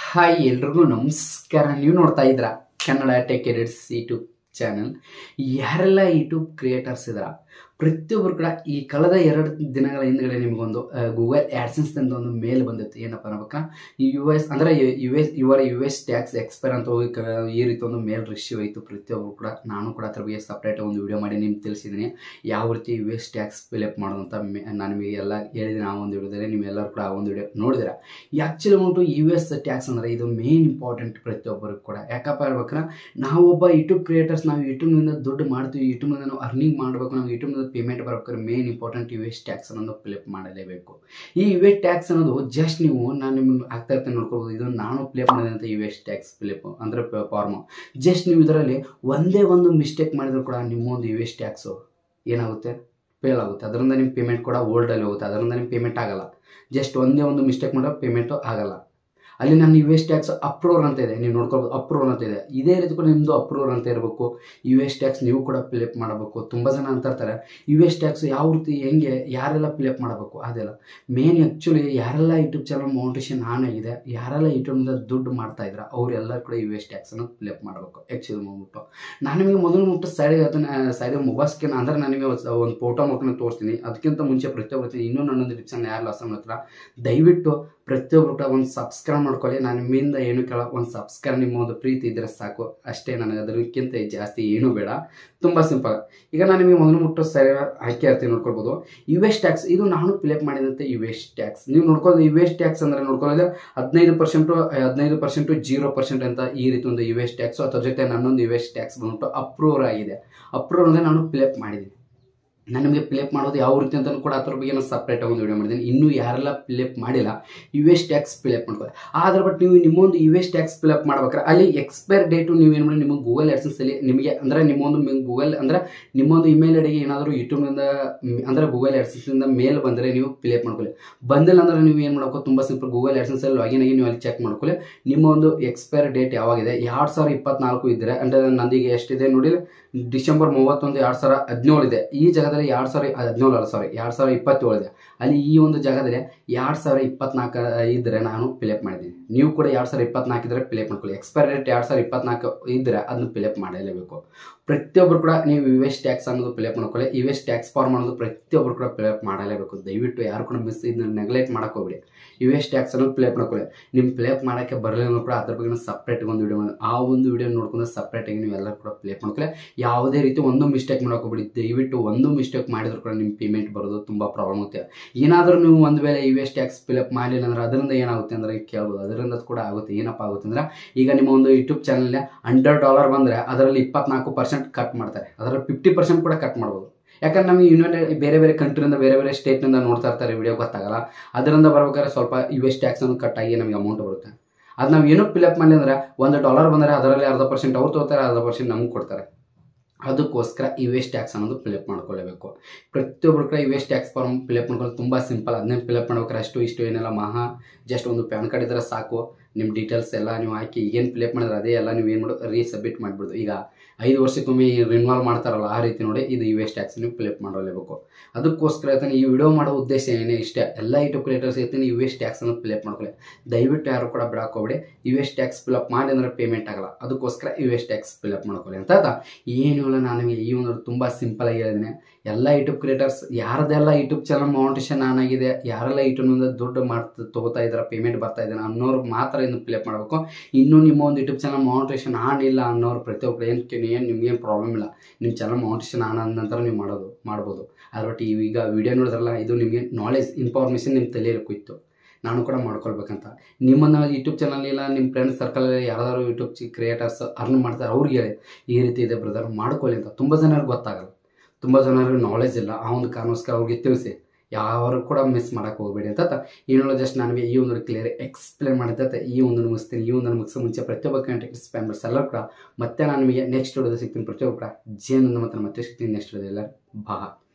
hi ಎಲ್ರಿಗೂ ನಮಸ್ಕಾರ ನೀವು ನೋಡ್ತಾ ಇದ್ರ Kannada tech edits YouTube channel ಯಾರೆಲ್ಲ ಯೂಟ್ಯೂಬ್ ಕ್ರಿಯೇಟರ್ಸ್ ಇದ್ರ ಪ್ರತಿಯೊಬ್ಬರು ಕೂಡ ಈ ಕಳೆದ ಎರಡು ದಿನಗಳ ಹಿಂದ್ಗಡೆ ನಿಮಗೊಂದು ಗೂಗಲ್ ಆ್ಯಡ್ಸೆನ್ಸ್ ಅಂತ ಒಂದು ಮೇಲ್ ಬಂದಿತ್ತು ಏನಪ್ಪ ಅನ್ಬೇಕಾ ಈ ಯು ಎಸ್ ಅಂದರೆ ಯು ಎಸ್ ಇವರ ಯು ಎಸ್ ಟ್ಯಾಕ್ಸ್ ಎಕ್ಸ್ಪೈರ್ ಅಂತ ಹೋಗಿ ಕ- ಈ ರೀತಿ ಒಂದು ಮೇಲ್ ರಿಸೀವ್ ಆಯಿತು ಪ್ರತಿಯೊಬ್ಬರು ಕೂಡ ನಾನು ಕೂಡ ಅದ್ರ ಬಗ್ಗೆ ಸಪ್ರೇಟ್ ಒಂದು ವಿಡಿಯೋ ಮಾಡಿ ನಿಮ್ಗೆ ತಿಳಿಸಿದ್ದೀನಿ ಯಾವ ರೀತಿ ಯು ಎಸ್ ಟ್ಯಾಕ್ಸ್ ಫಿಲಪ್ ಮಾಡೋದು ಅಂತ ಮೆ- ನಾನು ನಿಮಗೆ ಎಲ್ಲ ಹೇಳಿದ್ದೀನಿ ಆ ಒಂದು ವಿಡಿಯೋದಲ್ಲಿ ನೀವೆಲ್ಲರೂ ಕೂಡ ಆ ಒಂದು ವಿಡಿಯೋ ನೋಡಿದಿರ ಆ್ಯಕ್ಚುಲಿ ಉಂಟು ಯು ಎಸ್ ಟ್ಯಾಕ್ಸ್ ಅಂದರೆ ಇದು ಮೇನ್ ಇಂಪಾರ್ಟೆಂಟ್ ಪ್ರತಿಯೊಬ್ಬರಿಗೂ ಕೂಡ ಯಾಕಪ್ಪ ಹೇಳ್ಬೇಕಂದ್ರೆ ನಾವೊಬ್ಬ ಯೂಟ್ಯೂಬ್ ಕ್ರಿಯೇಟರ್ಸ್ ನಾವು ಯೂಟ್ಯೂಬ್ನಿಂದ ದುಡ್ಡು ಮಾಡ್ತೀವಿ ಯೂಟ್ಯೂಬ್ನಿಂದ ನಾವು ಅರ್ನಿಂಗ್ ಮಾಡಬೇಕು ನಾವು ಯೂಟ್ಯೂಬ್ನಿಂದ ಪೇಮೆಂಟ್ ಬರ್ಬೇಕಾದ್ರೆ main important U S tax ಅನ್ನೋದು ಫಿಲಪ್ ಮಾಡಲೇಬೇಕು ಈ ಯು ಎಸ್ ಟ್ಯಾಕ್ಸ್ ಅನ್ನೋದು ಜಸ್ಟ್ ನೀವು ನಾನು ನಿಮ್ಗೆ ಆಗ್ತಾ ಇರ್ತೇನೆ ನೋಡ್ಕೋಬೋದು ಇದು ನಾನು ಪ್ಲೇ ಮಾಡಿದಂಥ ಯು ಎಸ್ ಟ್ಯಾಕ್ಸ್ ಫಿಲಿಪ್ ಅಂದರೆ ಫಾರ್ಮ್ ಜಸ್ಟ್ ನೀವು ಇದರಲ್ಲಿ ಒಂದೇ ಒಂದು ಮಿಸ್ಟೇಕ್ ಮಾಡಿದ್ರು ಕೂಡ ನಿಮ್ಮೊಂದು ಯು ಎಸ್ ಟ್ಯಾಕ್ಸು ಏನಾಗುತ್ತೆ ಫೇಲ್ ಆಗುತ್ತೆ ಅದರಿಂದ ನಿಮ್ಮ ಪೇಮೆಂಟ್ ಕೂಡ ಓಲ್ಡಲ್ಲಿ ಹೋಗುತ್ತೆ ಅದರಿಂದ ನಿಮ್ಮ ಪೇಮೆಂಟ್ ಆಗಲ್ಲ ಜಸ್ಟ್ ಒಂದೇ ಒಂದು ಮಿಸ್ಟೇಕ್ ಮಾಡೋ ಪೇಮೆಂಟು ಆಗಲ್ಲ ಅಲ್ಲಿ ನನ್ನ ಯು ಎಸ್ ಟ್ಯಾಕ್ಸ್ ಅಪ್ರೂವರ್ ಅಂತ ಇದೆ ನೀವು ನೋಡ್ಕೊಬೋದು ಅಪ್ರೂವರ್ ಅಂತ ಇದೆ ಇದೇ ರೀತಿ ಕೂಡ ನಿಮ್ಮದು ಅಪ್ರೂವರ್ ಅಂತ ಇರಬೇಕು ಯು ಎಸ್ ಟ್ಯಾಕ್ಸ್ ನೀವು ಕೂಡ ಫಿಲಪ್ ಮಾಡಬೇಕು ತುಂಬ ಜನ ಅಂತ ಇರ್ತಾರೆ ಯು ಎಸ್ ಟ್ಯಾಕ್ಸ್ ಯಾವ ರೀತಿ ಹೆಂಗೆ ಯಾರೆಲ್ಲ ಫಿಲಪ್ ಮಾಡಬೇಕು ಅದೆಲ್ಲ ಮೇನ್ ಆ್ಯಕ್ಚುಲಿ ಯಾರೆಲ್ಲ ಯೂಟ್ಯೂಬ್ ಚಾನಲ್ ಮೌಂಟೇಶನ್ ಆನ್ ಆಗಿದೆ ಯಾರೆಲ್ಲ ಯೂಟ್ಯೂಬ್ನಿಂದ ದುಡ್ಡು ಮಾಡ್ತಾ ಇದ್ರ ಅವರೆಲ್ಲ ಕೂಡ ಯು ಎಸ್ ಟ್ಯಾಕ್ಸನ್ನು ಫಿಲಪ್ ಮಾಡಬೇಕು ಆ್ಯಕ್ಚುಲಿ ಮಾಡ್ಬಿಟ್ಟು ನಾನು ನಿಮಗೆ ಮೊದಲು ಮುಟ್ಟು ಸೈಡಿಗೆ ಅದನ್ನ ಸೈಡಿಗೆ ಮೊಬೈಲ್ ಸ್ಕ್ಯಾನ್ ಅಂದರೆ ನಾನು ನಿಮಗೆ ಒಂದು ಫೋಟೋ ಮಾಡ್ಕೊಂಡು ತೋರಿಸ್ತೀನಿ ಅದಕ್ಕಿಂತ ಮುಂಚೆ ಪ್ರತಿಯೊಬ್ಬರು ಇನ್ನೂ ನನ್ನೊಂದು ಟಿಪ್ಸನ್ನು ಯಾರು ಲಾಸ್ ಹತ್ರ ದಯವಿಟ್ಟು ಪ್ರತಿಯೊಬ್ಬರು ಕೂಡ ಒಂದು ಸಬ್ಸ್ಕ್ರೈಬ್ ಮಾಡ್ಕೊಳ್ಳಿ ನಾನು ನಿಮ್ಮಿಂದ ಏನು ಕೇಳ ಒಂದು ಸಬ್ಸ್ಕ್ರೈಬ್ ನಿಮ್ಮ ಒಂದು ಪ್ರೀತಿ ಇದ್ರೆ ಸಾಕು ಅಷ್ಟೇ ನನಗೆ ಅದಕ್ಕಿಂತ ಜಾಸ್ತಿ ಏನೂ ಬೇಡ ತುಂಬ ಸಿಂಪಲ್ ಈಗ ನಾನು ನಿಮಗೆ ಮೊದಲು ಮುಟ್ಟು ಸರಿ ಹಾಕಿ ಇರ್ತೀನಿ ನೋಡ್ಕೊಳ್ಬೋದು ಯು ಎಸ್ ಟ್ಯಾಕ್ಸ್ ಇದು ನಾನು ಫಿಲಪ್ ಮಾಡಿದಂತೆ ಯು ಎಸ್ ಟ್ಯಾಕ್ಸ್ ನೀವು ನೋಡ್ಕೊಳ್ಳೋದು ಯು ಎಸ್ ಟ್ಯಾಕ್ಸ್ ಅಂದರೆ ನೋಡ್ಕೊಳ್ಳೋದು ಹದಿನೈದು ಪರ್ಸೆಂಟು ಹದಿನೈದು ಪರ್ಸೆಂಟು ಜೀರೋ ಪರ್ಸೆಂಟ್ ಅಂತ ಈ ರೀತಿ ಒಂದು ಯು ಎಸ್ ಟ್ಯಾಕ್ಸು ಅದ್ರ ಜೊತೆ ನನ್ನೊಂದು ಯು ಎಸ್ ಟ್ಯಾಕ್ಸ್ ಬಂದ್ಬಿಟ್ಟು ಅಪ್ರೂವರ್ ಆಗಿದೆ ಅಪ್ರೂವರ್ ಅಂದರೆ ನಾನು ಫಿಲಪ್ ಮಾಡಿದ್ದೀನಿ ನಾನು ನಿಮಗೆ ಫಿಲಪ್ ಮಾಡೋದು ಯಾವ ರೀತಿ ಅಂತ ಕೂಡ ಅದ್ರ ಬಗ್ಗೆ ನಾನು ಸಪ್ರೇಟ್ ಒಂದು ವಿಡಿಯೋ ಮಾಡಿದ್ದೀನಿ ಇನ್ನೂ ಯಾರೆಲ್ಲ ಫಿಲಪ್ ಮಾಡಿಲ್ಲ ಯು ಎಸ್ ಟ್ಯಾಕ್ಸ್ ಫಿಲಪ್ ಮಾಡ್ಕೊಳ್ಳಿ ಆದ್ರೆ ಬಟ್ ನೀವು ನಿಮ್ಮೊಂದು ಯು ಎಸ್ ಟ್ಯಾಕ್ಸ್ ಫಿಲಪ್ ಮಾಡ್ಬೇಕಾದ್ರೆ ಅಲ್ಲಿ ಎಕ್ಸ್ಪೈರ್ ಡೇಟು ನೀವು ಏನು ಮಾಡಿ ನಿಮಗೆ ಗೂಗಲ್ ಅಲ್ಲಿ ನಿಮಗೆ ಅಂದರೆ ನಿಮ್ಮೊಂದು ಗೂಗಲ್ ಅಂದರೆ ನಿಮ್ಮೊಂದು ಇಮೇಲ್ ಐಡಿಗೆ ಏನಾದರೂ ಯೂಟ್ಯೂಬ್ನಿಂದ ಮ್, ಅಂದರೆ ಗೂಗಲ್ ಇಂದ ಮೇಲ್ ಬಂದರೆ ನೀವು ಫಿಲಪ್ ಮಾಡ್ಕೊಳ್ಳಿ ಬಂದಿಲ್ಲ ಅಂದ್ರೆ ನೀವು ಏನು ಮಾಡಬೇಕು ತುಂಬ ಸಿಂಪಲ್ ಗೂಗಲ್ ಅಲ್ಲಿ ಲಾಗಿನ್ ಆಗಿ ನೀವು ಅಲ್ಲಿ ಚೆಕ್ ಮಾಡ್ಕೊಳ್ಳಿ ನಿಮ್ಮ ಒಂದು ಎಕ್ಸ್ಪೈರ್ ಡೇಟ್ ಯಾವಾಗಿದೆ ಎರಡು ಸಾವಿರ ಇಪ್ಪತ್ನಾಲ್ಕು ಇದ್ದರೆ ಅಂದರೆ ನಂದಿಗೆ ಎಷ್ಟಿದೆ ನೋಡಿ ಡಿಸೆಂಬರ್ ಮೂವತ್ತೊಂದು ಎರಡು ಸಾವಿರ ಹದಿನೇಳು ಇದೆ ಈ ಜಾಗದಲ್ಲಿ ಎರಡು ಸಾವಿರ ಹದಿನೇಳು ಅಲ್ಲ ಸಾರಿ ಎರಡು ಸಾವಿರ ಇಪ್ಪತ್ತೇಳು ಇದೆ ಅಲ್ಲಿ ಈ ಒಂದು ಜಾಗದಲ್ಲಿ ಎರಡು ಸಾವಿರ ಇಪ್ಪತ್ನಾಲ್ಕು ಇದ್ದರೆ ನಾನು ಫಿಲಪ್ ಮಾಡಿದ್ದೀನಿ ನೀವು ಕೂಡ ಎರಡು ಸಾವಿರ ಇಪ್ಪತ್ನಾಲ್ಕು ಇದ್ದರೆ ಫಿಲಪ್ ಮಾಡ್ಕೊಳ್ಳಿ ಎಕ್ಸ್ಪೈರ್ ಡೇಟ್ ಎರಡು ಸಾವಿರ ಇಪ್ಪತ್ನಾಲ್ಕು ಇದ್ದರೆ ಅದನ್ನು ಫಿಲಪ್ ಮಾಡಲೇಬೇಕು ಪ್ರತಿಯೊಬ್ಬರು ಕೂಡ ನೀವು ಯು ಎಸ್ ಟ್ಯಾಕ್ಸ್ ಅನ್ನೋದು ಫಿಲಪ್ ಮಾಡ್ಕೊಳ್ಳಿ ಯು ಎಸ್ ಟ್ಯಾಕ್ಸ್ ಫಾರ್ಮ್ ಅನ್ನೋದು ಪ್ರತಿಯೊಬ್ಬರು ಕೂಡ ಫಿಲಪ್ ಮಾಡಲೇಬೇಕು ದಯವಿಟ್ಟು ಯಾರು ಕೂಡ ಮಿಸ್ ಇದನ್ನ ನೆಗ್ಲೆಕ್ಟ್ ಮಾಡಕ್ಕೆ ಹೋಗ್ಬೇಡಿ ಯು ಎಸ್ ಟ್ಯಾಕ್ಸ್ ಅನ್ನೋದು ಫಿಲಪ್ ಮಾಡ್ಕೊಳ್ಳಿ ನಿಮ್ಮ ಫಿಲಪ್ ಮಾಡೋಕ್ಕೆ ಬರಲಿಲ್ಲ ಕೂಡ ಅದ್ರ ಬಗ್ಗೆ ಸಪ್ರೇಟ್ ಒಂದು ವಿಡಿಯೋ ಮಾಡಿ ಆ ಒಂದು ವಿಡಿಯೋ ನೋಡ್ಕೊಂಡು ಸಪ್ರೇಟಾಗಿ ನೀವು ಎಲ್ಲರೂ ಕೂಡ ಫಿಲಪ್ ಮಾಡ್ಕೊಳ್ಳಿ ಯಾವುದೇ ರೀತಿ ಒಂದು ಮಿಸ್ಟೇಕ್ ಮಾಡೋಕೆ ಹೋಗ್ಬೇಡಿ ದಯವಿಟ್ಟು ಒಂದು ಮಿಸ್ಟೇಕ್ ಮಾಡಿದ್ರು ಕೂಡ ನಿಮ್ಮ ಪೇಮೆಂಟ್ ಬರೋದು ತುಂಬ ಪ್ರಾಬ್ಲಮ್ ಆಗುತ್ತೆ ಏನಾದರೂ ನೀವು ಒಂದು ವೇಳೆ ಯು ಎಸ್ ಟ್ಯಾಕ್ಸ್ ಫಿಲಪ್ ಮಾಡಲಿಲ್ಲ ಅಂದ್ರೆ ಅದರಿಂದ ಏನಾಗುತ್ತೆ ಅಂದರೆ ಕೇಳ್ಬೋದು ಅದರಿಂದ ಕೂಡ ಆಗುತ್ತೆ ಏನಪ್ಪ ಆಗುತ್ತೆ ಅಂದ್ರೆ ಈಗ ನಿಮ್ಮ ಒಂದು ಯೂಟ್ಯೂಬ್ ಚಾನಲ್ಗೆ ಹಂಡ್ರೆಡ್ ಡಾಲರ್ ಬಂದರೆ ಅದರಲ್ಲಿ ಇಪ್ಪತ್ನಾಲ್ಕು ಪರ್ಸೆಂಟ್ ಕಟ್ ಮಾಡ್ತಾರೆ ಅದರಲ್ಲಿ ಫಿಫ್ಟಿ ಪರ್ಸೆಂಟ್ ಕೂಡ ಕಟ್ ಮಾಡ್ಬೋದು ಯಾಕಂದ್ರೆ ನಮಗೆ ಯುನೈಟೆಡ್ ಬೇರೆ ಬೇರೆ ಕಂಟ್ರಿಯಿಂದ ಬೇರೆ ಬೇರೆ ಸ್ಟೇಟ್ನಿಂದ ನೋಡ್ತಾ ಇರ್ತಾರೆ ವಿಡಿಯೋ ಗೊತ್ತಾಗಲ್ಲ ಅದರಿಂದ ಬರ್ಬೇಕಾದ್ರೆ ಸ್ವಲ್ಪ ಯು ಎಸ್ ಟ್ಯಾಕ್ಸ್ ಅನ್ನು ಕಟ್ ಆಗಿ ನಮಗೆ ಅಮೌಂಟ್ ಬರುತ್ತೆ ಅದು ನಾವು ಏನೋ ಫಿಲಪ್ ಮಾಡಿ ಅಂದ್ರೆ ಒಂದು ಡಾಲರ್ ಬಂದರೆ ಅದರಲ್ಲಿ ಅರ್ಧ ಪರ್ಸೆಂಟ್ ಅವ್ರು ತಗೋತಾರೆ ಅರ್ಧ ಪರ್ಸೆಂಟ್ ನಮ್ಗೆ ಕೊಡ್ತಾರೆ ಅದಕ್ಕೋಸ್ಕರ ಯು ಎಸ್ ಟ್ಯಾಕ್ಸ್ ಅನ್ನೋದು ಫಿಲಪ್ ಮಾಡ್ಕೊಳ್ಳೇಬೇಕು ಪ್ರತಿಯೊಬ್ಬರು ಕೂಡ U S tax form fill up ಮಾಡ್ಕೊಳ್ಳೋದು ತುಂಬ ಸಿಂಪಲ್ ಅದನ್ನೇ ಫಿಲಪ್ ಮಾಡ್ಬೇಕಾರೆ ಅಷ್ಟು ಇಷ್ಟು ಏನೆಲ್ಲ ಮಹಾ ಜಸ್ಟ್ ಒಂದು ಪ್ಯಾನ್ ಕಾರ್ಡ್ ಇದ್ರೆ ಸಾಕು ನಿಮ್ಮ ಡೀಟೇಲ್ಸ್ ಎಲ್ಲ ನೀವು ಹಾಕಿ ಏನು ಫಿಲಪ್ ಮಾಡಿದ್ರೆ ಅದೇ ಎಲ್ಲ ನೀವು ಏನು ಮಾಡೋದು ರೀಸಬ್ಮಿಟ್ ಮಾಡಿಬಿಡ್ದು ಈಗ ಐದು ವರ್ಷಕ್ಕೊಮ್ಮೆ ರಿನ್ವಾಲ್ವ್ ಮಾಡ್ತಾರಲ್ಲ ಆ ರೀತಿ ನೋಡಿ ಇದು ಯು ಎಸ್ ಟ್ಯಾಕ್ಸ್ ನೀವು ಫಿಲಪ್ ಮಾಡಲೇಬೇಕು ಅದಕ್ಕೋಸ್ಕರ ಹೇಳ್ತಾನೆ ಈ ವಿಡಿಯೋ ಮಾಡೋ ಉದ್ದೇಶ ಏನೇ ಇಷ್ಟೇ ಎಲ್ಲ ಯೂಟ್ಯೂಬ್ ಕ್ರಿಯೇಟರ್ಸ್ ಹೇಳ್ತೀನಿ ಯು ಎಸ್ ಟ್ಯಾಕ್ಸ್ ಅನ್ನು ಫಿಲಪ್ ಮಾಡ್ಕೊಳ್ಳಿ ದಯವಿಟ್ಟು ಯಾರು ಕೂಡ ಬಿಡಕ್ಕೆ ಹೋಗ್ಬೇಡಿ ಯು ಎಸ್ ಟ್ಯಾಕ್ಸ್ ಫಿಲಪ್ ಮಾಡಿ ಅಂದ್ರೆ ಪೇಮೆಂಟ್ ಆಗಲ್ಲ ಅದಕ್ಕೋಸ್ಕರ ಯು ಎಸ್ ಟ್ಯಾಕ್ಸ್ ಫಿಲಪ್ ಮಾಡ್ಕೊಳ್ಳಿ ಅಂತ ಆಯ್ತಾ ಏನು ಇಲ್ಲ ನಾನು ನಿಮಗೆ ಈ ಒಂದು ತುಂಬ ಸಿಂಪಲ್ ಆಗಿ ಹೇಳಿದ್ದೀನಿ ಎಲ್ಲ ಯೂಟ್ಯೂಬ್ ಕ್ರಿಯೇಟರ್ಸ್ ಯಾರದೆಲ್ಲ ಯೂಟ್ಯೂಬ್ ಚಾನಲ್ ಮೌಂಟೇಶನ್ ಆನ್ ಆಗಿದೆ ಯಾರೆಲ್ಲ ಯೂಟ್ಯೂಬ್ನಿಂದ ದುಡ್ಡು ಮಾಡ್ತಾ ತಗೋತಾ ಇದ್ದಾರೆ ಪೇಮೆಂಟ್ ಬರ್ತಾ ಇದ್ದಾರೆ ಅನ್ನೋರು ಮಾತ್ರ ಇನ್ನು ಫಿಲಪ್ ಮಾಡಬೇಕು ಇನ್ನೂ ನಿಮ್ಮ ಒಂದು ಯೂಟ್ಯೂಬ್ ಚಾನಲ್ ಮೌಂಟೇಶನ್ ಆನ್ ಇಲ್ಲ ಅನ್ನೋರು ಪ್ರತಿಯೊಬ್ಬರು ಏನು ಏನು ನಿಮ್ಗೇನು ಪ್ರಾಬ್ಲಮ್ ಇಲ್ಲ ನಿಮ್ಮ ಚಾನಲ್ ಮೌಂಟೇಶನ್ ಆನ್ ಆದ ನಂತರ ನೀವು ಮಾಡೋದು ಮಾಡ್ಬೋದು ಅದ್ರ ಬಟ್ ಈಗ ವಿಡಿಯೋ ನೋಡಿದ್ರಲ್ಲ ಇದು ನಿಮಗೆ ನಾಲೆಜ್ ಇನ್ಫಾರ್ಮೇಷನ್ ನಿಮ್ಮ ತಲೆಯಲ್ಲಿ ಕೂಯ್ತು ನಾನು ಕೂಡ ಮಾಡ್ಕೊಳ್ಬೇಕಂತ ನಿಮ್ಮನ್ನು ಯೂಟ್ಯೂಬ್ ಚಾನಲ್ ಇಲ್ಲ ನಿಮ್ಮ ಫ್ರೆಂಡ್ ಸರ್ಕಲಲ್ಲಿ ಯಾರಾದರೂ ಯೂಟ್ಯೂಬ್ ಕ್ರಿಯೇಟರ್ಸ್ ಅರ್ನ್ ಮಾಡ್ತಾರೆ ಅವ್ರಿಗೆ ಹೇಳಿ ಈ ರೀತಿ ಇದೆ ಬ್ರದರ್ ಮಾಡ್ಕೊಳ್ಳಿ ಅಂತ ತುಂಬ ಜನರಿಗೆ ಗೊತ್ತಾಗಲ್ಲ ತುಂಬ ಜನರಿಗೆ ನಾಲೆಜ್ ಇಲ್ಲ ಆ ಒಂದು ಕಾರಣಕ್ಕೋಸ್ಕರ ಅವ್ರಿಗೆ ತಿಳಿಸಿ ಯಾರು ಕೂಡ ಮಿಸ್ ಮಾಡೋಕೆ ಹೋಗಬೇಡಿ ಅಂತ ಏನೋ ಜಸ್ಟ್ ನನಗೆ ಈ ಒಂದು ಕ್ಲಿಯರ್ ಎಕ್ಸ್ಪ್ಲೇನ್ ಮಾಡಿದ್ದೆ ಈ ಒಂದು ಮುಗಿಸ್ತೀನಿ ಈ ಒಂದು ಮುಗಿಸೋ ಮುಂಚೆ ಪ್ರತಿಯೊಬ್ಬ ಕಾಂಟ್ಯಾಕ್ಟ್ ಸ್ಪ್ಯಾಮರ್ಸ್ ಎಲ್ಲರೂ ಕೂಡ ಮತ್ತೆ ನಾನು ನಿಮಗೆ ನೆಕ್ಸ್ಟ್ ವಿಡಿಯೋದ ಸಿಗ್ತೀನಿ ಪ್ರತಿಯೊಬ್ಬರು ಕೂಡ ಜೇನು ಮತ್ತೆ ಮತ್ತೆ ಸಿಗ್ತೀನಿ ನೆಕ್ಸ್ಟ್ ವಿಡಿಯೋದಲ್ಲಿ ಬಾ